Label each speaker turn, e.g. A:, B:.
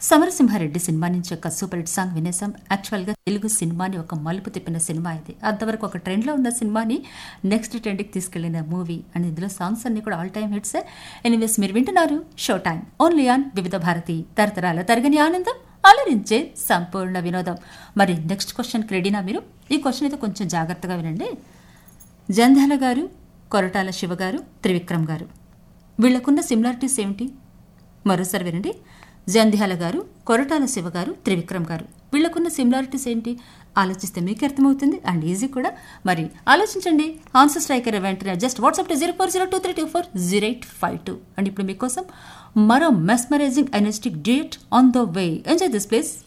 A: Samarasimha Reddy cinema నుంచి ఒక super hit song వినేసాం యాక్చువల్గా తెలుగు సినిమాని ఒక మలుపు తిప్పిన సినిమా ఇది అంతవరకు ఒక ట్రెండ్లో ఉన్న సినిమాని నెక్స్ట్ ట్రెండ్కి తీసుకెళ్లిన మూవీ అండ్ ఇందులో సాంగ్స్ అన్ని కూడా ఆల్ టైమ్ హిట్స్ ఎనీవేస్ మీరు వింటున్నారు షో టైం ఓన్లీ ఆన్ వివిధ భారతి తరతరాల తరగని ఆనందం అలరించే సంపూర్ణ వినోదం మరి నెక్స్ట్ క్వశ్చన్కి రెడీనా మీరు ఈ క్వశ్చన్ అయితే కొంచెం జాగ్రత్తగా వినండి జంధ్యాల గారు కొరటాల శివ గారు త్రివిక్రమ్ గారు వీళ్ళకున్న సిమిలారిటీస్ ఏమిటి మరోసారి వినండి జంధ్యాల గారు కొరటాల శివ గారు త్రివిక్రమ్ గారు వీళ్ళకున్న సిమిలారిటీస్ ఏంటి ఆలోచిస్తే మీకు అర్థమవుతుంది అండ్ ఈజీ కూడా మరి ఆలోచించండి ఆన్సర్ స్ట్రైకర్ వెంటనే just WhatsApp to zero four zero two three two four zero eight five two and ఇప్పుడు మీకోసం మరో mesmerising energetic date on the way enjoy this place